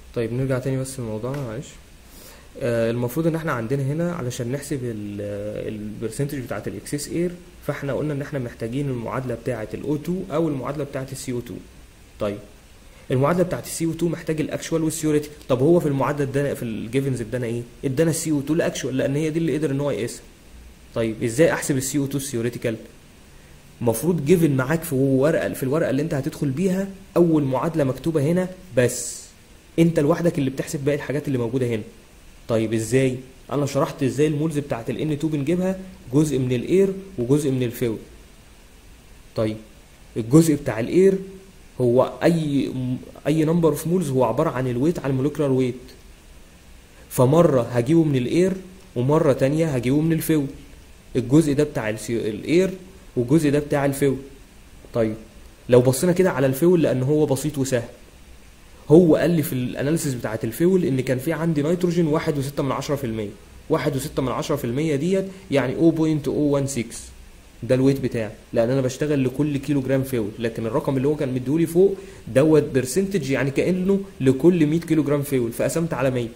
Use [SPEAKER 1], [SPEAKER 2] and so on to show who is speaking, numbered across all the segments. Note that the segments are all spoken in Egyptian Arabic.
[SPEAKER 1] طيب نرجع تاني بس لموضوعنا معلش آه، المفروض ان احنا عندنا هنا علشان نحسب البرسنتج بتاعت الاكسس اير فاحنا قلنا ان احنا محتاجين المعادله بتاعه الاو 2 او المعادله بتاعه السي او 2 طيب المعادله بتاعت السي او 2 محتاج الاكشوال والثيوريتيكال طب هو في المعادله ادانا في الجيفنز ادانا ايه ادانا السي او 2 الاكشوال لان هي دي اللي قدر ان هو يقيسها طيب ازاي احسب السي او 2 الثيوريتيكال المفروض جيفن معاك في ورقه في الورقه اللي انت هتدخل بيها اول معادله مكتوبه هنا بس انت لوحدك اللي بتحسب باقي الحاجات اللي موجوده هنا طيب ازاي انا شرحت ازاي المولز بتاعت ال N2 بنجيبها جزء من الاير وجزء من الفيول طيب الجزء بتاع الاير هو اي اي نمبر اوف مولز هو عباره عن الويت على المولكيولار ويت فمره هجيبه من الاير ومره تانية هجيبه من الفيول الجزء ده بتاع السي- الاير والجزء ده بتاع الفيول طيب لو بصينا كده على الفيول لان هو بسيط وسهل هو قال لي في الاناليسيس بتاعت الفيول ان كان في عندي نيتروجين واحد وستة من عشرة في المية واحد وستة من عشرة في المية ديت يعني 0.016 ده الويت بتاعي لان انا بشتغل لكل كيلو جرام فيول لكن الرقم اللي هو كان مديهولي فوق دوت برسنتج يعني كانه لكل 100 كيلو جرام فيول فقسمت على 100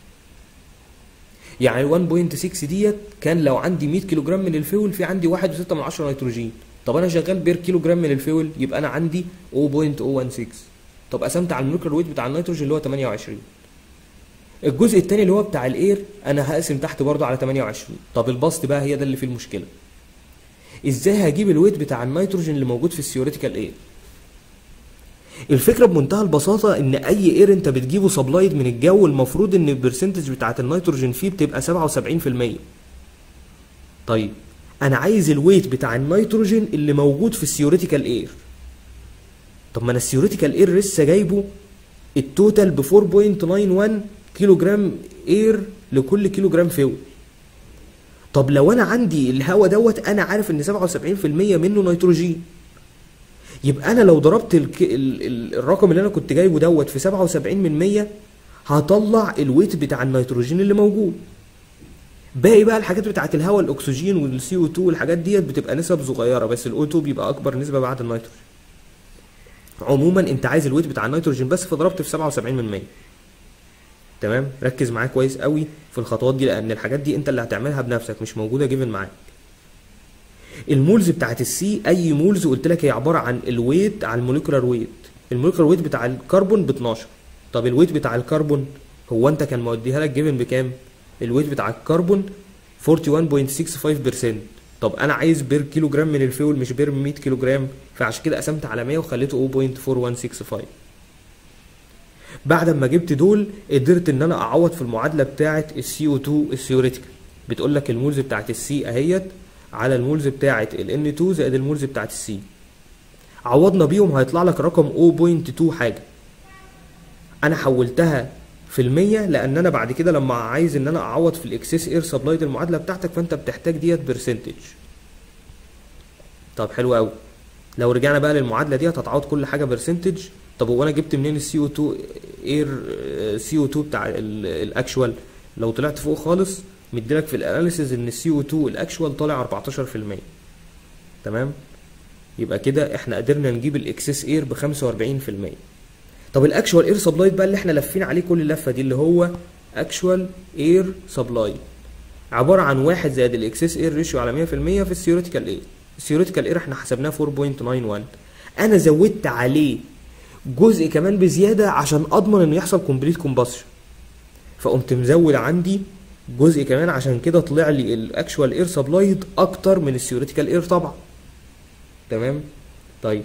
[SPEAKER 1] يعني 1.6 ديت كان لو عندي 100 كيلو جرام من الفيول في عندي 1.6 من عشرة نيتروجين طب انا شغال بير كيلو جرام من الفيول يبقى انا عندي 0.016 طب قسمت على المولكيولر ويت بتاع النيتروجين اللي هو 28 الجزء الثاني اللي هو بتاع الاير انا هقسم تحت برضه على 28 طب البسط بقى هي ده اللي فيه المشكله ازاي هجيب الويت بتاع النيتروجين اللي موجود في الثيوريتيكال اير الفكره بمنتهى البساطه ان اي اير انت بتجيبه سبلايد من الجو المفروض ان البرسنتج بتاعت النيتروجين فيه بتبقى 77% طيب انا عايز الويت بتاع النيتروجين اللي موجود في الثيوريتيكال اير طب ما انا الثيوريتيكال اير لسه جايبه التوتال ب 4.91 كيلو جرام اير لكل كيلو جرام فيول طب لو انا عندي الهواء دوت انا عارف ان 77% منه نيتروجين يبقى انا لو ضربت الك... ال... ال... الرقم اللي انا كنت جايبه دوت في 77 من 100 هطلع الويت بتاع النيتروجين اللي موجود باقي بقى الحاجات بتاعت الهواء الاكسجين والسي او 2 والحاجات ديت بتبقى نسب صغيره بس الاو 2 بيبقى اكبر نسبه بعد النيتروجين عموما انت عايز الويت بتاع النيتروجين بس فضربت في 77 من 100 تمام ركز معايا كويس قوي في الخطوات دي لان الحاجات دي انت اللي هتعملها بنفسك مش موجوده جيفن معاك المولز بتاعت السي اي مولز قلت لك هي عباره عن الويت على الموليكولار ويت الموليكولار ويت بتاع الكربون ب 12 طب الويت بتاع الكربون هو انت كان موديها لك جيفن بكام الويت بتاع الكربون 41.65% طب انا عايز بير كيلو جرام من الفيول مش بير 100 كيلو جرام فعشان كده قسمت على 100 وخليته 0.4165 بعد ما جبت دول قدرت ان انا اعوض في المعادله بتاعه السي او 2 الثيوريتيكال بتقول لك المولز بتاعه السي اهيت على المولز بتاعه ال N2 زائد المولز بتاعه السي عوضنا بيهم هيطلع لك رقم 0.2 حاجه انا حولتها في المية لان انا بعد كده لما عايز ان انا اعوض في الاكسس اير سبلايد المعادله بتاعتك فانت بتحتاج ديت برسنتج طب حلو قوي لو رجعنا بقى للمعادله ديت هتعوض كل حاجه برسنتج طب هو انا جبت منين السي او 2 اير سي او 2 بتاع الاكشوال لو طلعت فوق خالص مديلك في الاناليسيز ان السي او 2 الاكشوال طالع 14% تمام يبقى كده احنا قدرنا نجيب الاكسس اير ب 45% طب الاكشوال اير سبلايد بقى اللي احنا لافين عليه كل اللفه دي اللي هو اكشوال اير سبلايد عباره عن واحد زائد الاكسس اير ريشيو على 100% في الثيوريتيكال اير الثيوريتيكال اير احنا حسبناه 4.91 انا زودت عليه جزء كمان بزياده عشان اضمن ان يحصل كومبليت كومباشن فقمت مزود عندي جزء كمان عشان كده طلع لي الاكشوال اير سبلايد اكتر من الثيوريتيكال اير طبعا تمام طيب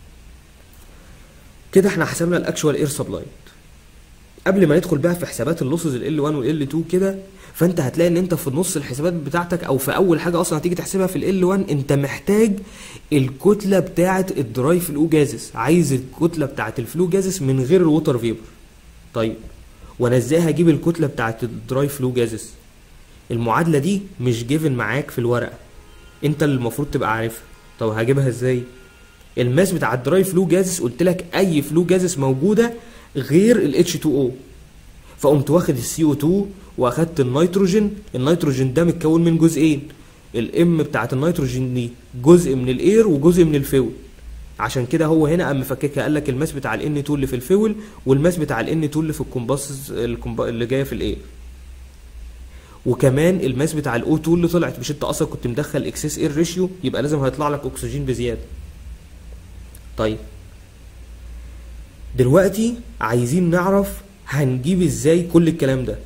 [SPEAKER 1] كده احنا حسبنا الاكشوال اير سبلايد قبل ما ندخل بقى في حسابات اللوسز ال L1 وال L2 كده فانت هتلاقي ان انت في نص الحسابات بتاعتك او في اول حاجه اصلا هتيجي تحسبها في ال L1 انت محتاج الكتله بتاعه الدراي فلو جازس عايز الكتله بتاعه الفلو جازس من غير الووتر فيبر طيب وانا ازاي هجيب الكتله بتاعه الدراي فلو جازس المعادله دي مش جيفن معاك في الورقه انت اللي المفروض تبقى عارفها طب هجيبها ازاي الماس بتاع الدراي فلو جازس قلت لك اي فلو جازس موجوده غير ال H2O فقمت واخد السي او 2 واخدت النيتروجين النيتروجين ده متكون من جزئين الام بتاعت النيتروجين دي جزء من الاير وجزء من الفيول عشان كده هو هنا قام مفككها قال لك الماس بتاع الان 2 اللي في الفيول والماس بتاع الان 2 اللي في الكومباس الكومب- اللي جايه في الاير وكمان الماس بتاع الاو 2 اللي طلعت مش انت اصلا كنت مدخل اكسس اير ريشيو يبقى لازم هيطلع لك اكسجين بزياده طيب دلوقتي عايزين نعرف هنجيب ازاي كل الكلام ده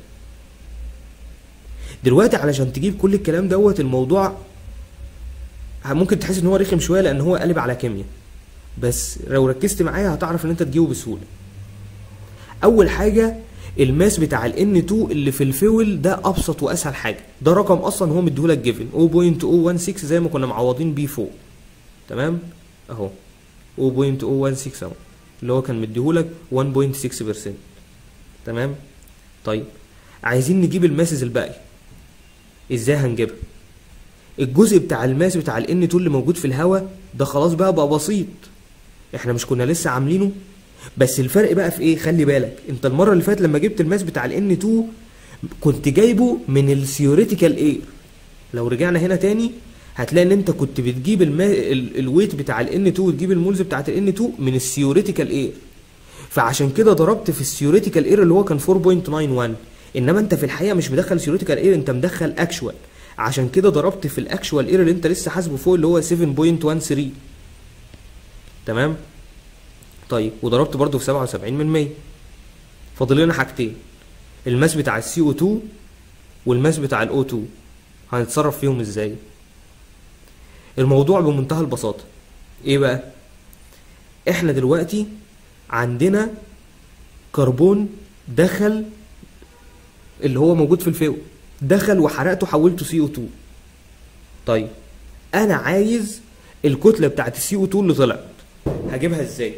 [SPEAKER 1] دلوقتي علشان تجيب كل الكلام دوت الموضوع ممكن تحس ان هو رخم شويه لان هو قلب على كيمياء بس لو ركزت معايا هتعرف ان انت تجيبه بسهوله اول حاجه الماس بتاع ال N2 اللي في الفيول ده ابسط واسهل حاجه ده رقم اصلا هو مديهولك جيفن 0.016 زي ما كنا معوضين بيه فوق تمام اهو 0.016 اهو اللي هو كان مديهولك 1.6% تمام طيب عايزين نجيب الماسز الباقي ازاي هنجيبها الجزء بتاع الماس بتاع ال N2 اللي موجود في الهواء ده خلاص بقى بقى بسيط احنا مش كنا لسه عاملينه بس الفرق بقى في ايه خلي بالك انت المره اللي فاتت لما جبت الماس بتاع ال N2 كنت جايبه من الثيوريتيكال اير لو رجعنا هنا تاني هتلاقي ان انت كنت بتجيب الما... ال... الويت بتاع ال N2 وتجيب المولز بتاعت ال N2 من الثيوريتيكال اير فعشان كده ضربت في الثيوريتيكال اير اللي هو كان 4.91 انما انت في الحقيقه مش مدخل ثيوريتيكال اير انت مدخل اكشوال عشان كده ضربت في الاكشوال اير اللي انت لسه حاسبه فوق اللي هو 7.13 تمام طيب وضربت برضو في 77 من 100 فاضل لنا حاجتين الماس بتاع السي او 2 والماس بتاع الاو 2 هنتصرف فيهم ازاي الموضوع بمنتهى البساطه ايه بقى احنا دلوقتي عندنا كربون دخل اللي هو موجود في الفيو دخل وحرقته حولته سي او 2 طيب انا عايز الكتله بتاعت السي او 2 اللي طلعت هجيبها ازاي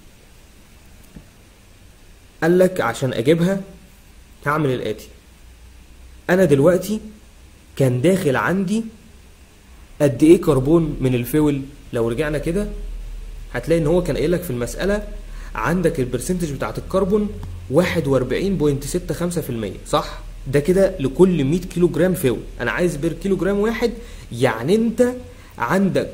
[SPEAKER 1] قال لك عشان اجيبها هعمل الاتي انا دلوقتي كان داخل عندي قد ايه كربون من الفيول لو رجعنا كده هتلاقي ان هو كان قايل لك في المساله عندك البرسنتج بتاعت الكربون 41.65% صح ده كده لكل 100 كيلو جرام فيول انا عايز بير كيلو جرام واحد يعني انت عندك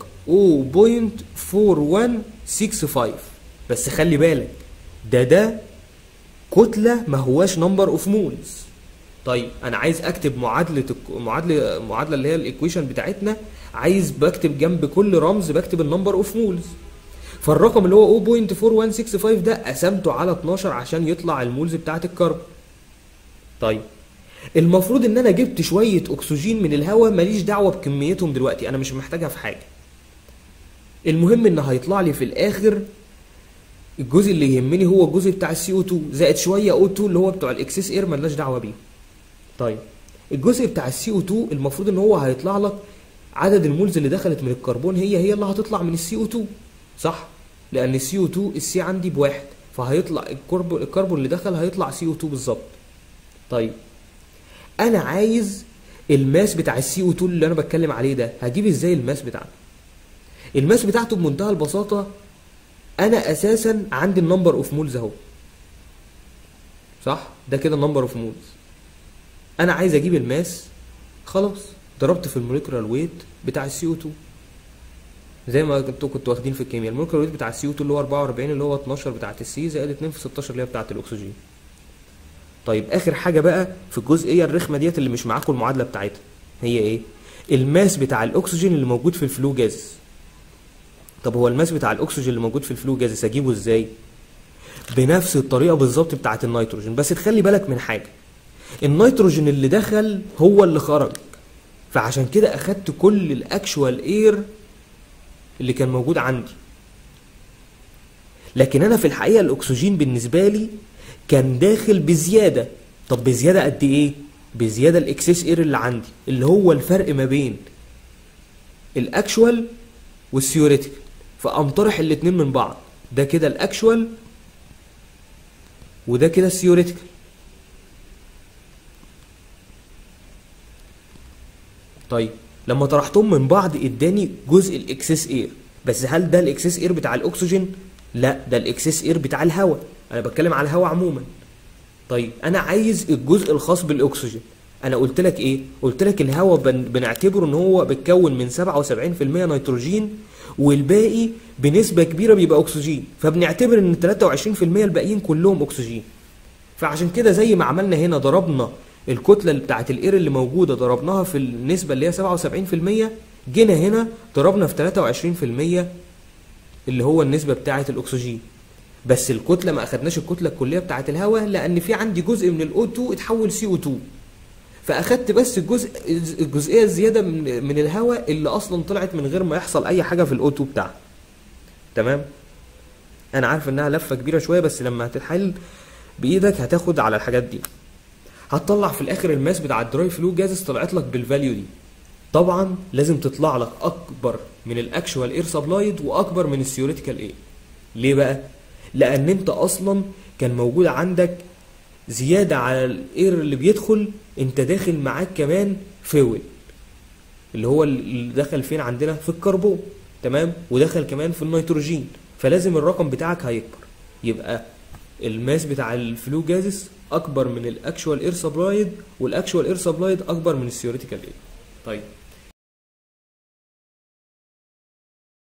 [SPEAKER 1] 0.4165 بس خلي بالك ده ده كتله ما هواش نمبر اوف مولز طيب انا عايز اكتب معادله الك- معادله معادله اللي هي الايكويشن بتاعتنا عايز بكتب جنب كل رمز بكتب النمبر اوف مولز فالرقم اللي هو 0.4165 ده قسمته على 12 عشان يطلع المولز بتاعت الكربون طيب المفروض ان انا جبت شويه اكسجين من الهواء ماليش دعوه بكميتهم دلوقتي انا مش محتاجها في حاجه المهم ان هيطلع لي في الاخر الجزء اللي يهمني هو الجزء بتاع السي او 2 زائد شويه او 2 اللي هو بتوع الاكسس اير مالناش دعوه بيه طيب الجزء بتاع السي او 2 المفروض ان هو هيطلع لك عدد المولز اللي دخلت من الكربون هي هي اللي هتطلع من السي او 2 صح لان السي او 2 السي عندي بواحد فهيطلع الكربون الكربون اللي دخل هيطلع سي او 2 بالظبط طيب انا عايز الماس بتاع السي او 2 اللي انا بتكلم عليه ده هجيب ازاي الماس بتاعته الماس بتاعته بمنتهى البساطه انا اساسا عندي النمبر اوف مولز اهو صح ده كده النمبر اوف مولز انا عايز اجيب الماس خلاص ضربت في الموليكولار ويت بتاع السي او 2 زي ما انتوا كنتوا واخدين في الكيمياء الموليكولار ويت بتاع السي او 2 اللي هو 44 اللي هو 12 بتاعت السي زائد 2 في 16 اللي هي بتاعت الاكسجين طيب اخر حاجه بقى في الجزئيه الرخمه ديت اللي مش معاكم المعادله بتاعتها هي ايه الماس بتاع الاكسجين اللي موجود في الفلو جاز طب هو الماس بتاع الاكسجين اللي موجود في الفلو جاز اجيبه ازاي بنفس الطريقه بالظبط بتاعه النيتروجين بس تخلي بالك من حاجه النيتروجين اللي دخل هو اللي خرج فعشان كده اخدت كل الاكشوال اير اللي كان موجود عندي لكن انا في الحقيقه الاكسجين بالنسبه لي كان داخل بزياده طب بزياده قد ايه بزياده الاكسس اير اللي عندي اللي هو الفرق ما بين الاكشوال والثيوريتيكال فقام طرح الاتنين من بعض ده كده الاكشوال وده كده الثيوريتيكال طيب لما طرحتهم من بعض اداني جزء الاكسس اير بس هل ده الاكسس اير بتاع الاكسجين لا ده الاكسس اير بتاع الهواء انا بتكلم على الهواء عموما طيب انا عايز الجزء الخاص بالاكسجين انا قلت لك ايه قلت لك الهواء بن... بنعتبره ان هو بيتكون من 77% نيتروجين والباقي بنسبه كبيره بيبقى اكسجين فبنعتبر ان 23% الباقيين كلهم اكسجين فعشان كده زي ما عملنا هنا ضربنا الكتله اللي بتاعت الاير اللي موجوده ضربناها في النسبه اللي هي 77% جينا هنا ضربنا في 23% اللي هو النسبه بتاعه الاكسجين بس الكتله ما اخدناش الكتله الكليه بتاعه الهواء لان في عندي جزء من الاو 2 اتحول سي او 2 فاخدت بس الجزء الجزئيه الزياده من من الهواء اللي اصلا طلعت من غير ما يحصل اي حاجه في الاو 2 بتاعها تمام انا عارف انها لفه كبيره شويه بس لما هتتحل بايدك هتاخد على الحاجات دي هتطلع في الاخر الماس بتاع الدراي فلو جازز طلعت لك بالفاليو دي طبعا لازم تطلع لك اكبر من الاكشوال اير سبلايد واكبر من الثيوريتيكال اير ليه بقى لان انت اصلا كان موجود عندك زياده على الاير اللي بيدخل انت داخل معاك كمان فويل اللي هو اللي دخل فين عندنا في الكربون تمام ودخل كمان في النيتروجين فلازم الرقم بتاعك هيكبر يبقى الماس بتاع الفلو جازس اكبر من الاكشوال اير سبلايد والاكشوال اير سبلايد اكبر من الثيوريتيكال اير طيب